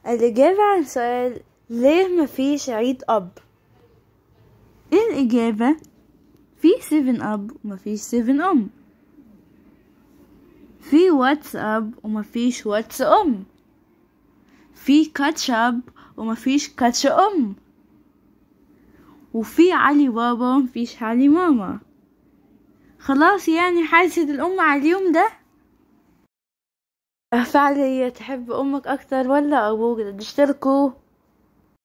الإجابة عن سؤال ليه مفيش عيد أب الإجابة في سيفن أب ومفيش سيفن أم في واتس أب ومفيش واتس أم في كاتش أب ومفيش كاتش أم وفي علي بابا ومفيش علي ماما خلاص يعني حاسة الأم على اليوم ده فعليا تحب أمك أكتر ولا أبوك تشتركوا